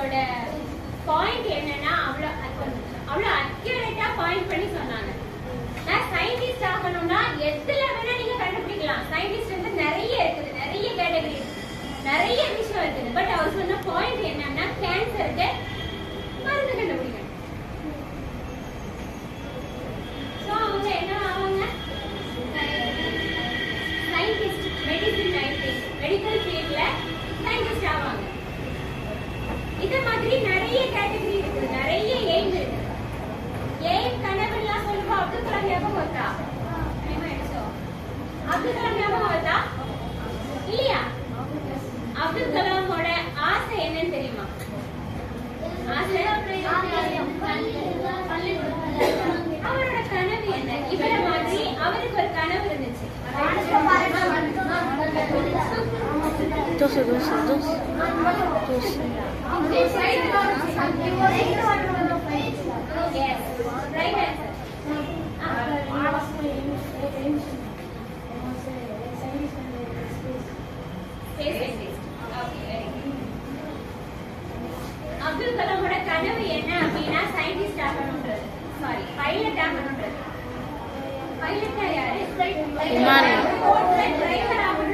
அதோட பாயிண்ட் என்னன்னா அவ்வளோ அவ்வளோ அக்யூரேட்டா பாயிண்ட் பண்ணி சொன்னாங்க நான் சயின்டிஸ்ட் ஆகணும்னா எதுல வேணா நீங்க கண்டுபிடிக்கலாம் சயின்டிஸ்ட் வந்து நிறைய இருக்குது நிறைய கேட்டகரி நிறைய விஷயம் இருக்குது பட் அவர் சொன்ன பாயிண்ட் என்னன்னா கேன்சருக்கு மருந்து கண்டுபிடிக்கணும் ஸோ அவங்க என்ன ஆவாங்க சயின்டிஸ்ட் மெடிசின் சயின்டிஸ்ட் மெடிக்கல் ஃபீல்ட்ல சயின்டிஸ்ட் ஆவாங்க இத மாதிரி நிறைய கேட்டகரி இருக்குது நிறைய எய்ம் இருக்கு எய்ம் கனவுலாம் சொல்லுவா அப்துல் கலாம் ஞாபகம் வருதா தெரியுமா எடுத்தோ? அப்துல் கலாம் ஞாபகம் வருதா இல்லையா அப்துல் கலாமோட ஆசை என்னன்னு தெரியுமா ஆசை அவரோட கனவு என்ன இவர மாதிரி அவருக்கு ஒரு கனவு இருந்துச்சு Doce, doce, doce. Doce. Yes, right answer. Space scientist. Okay, very good. Abdul கலாமோட கனவு என்ன அப்படின்னா சயின்டிஸ்ட் ஆகணும்ன்றது சாரி பைலட் ஆகணும்ன்றது பைலட்டா யாரு விமானி. டிரைவர் ஆகணும்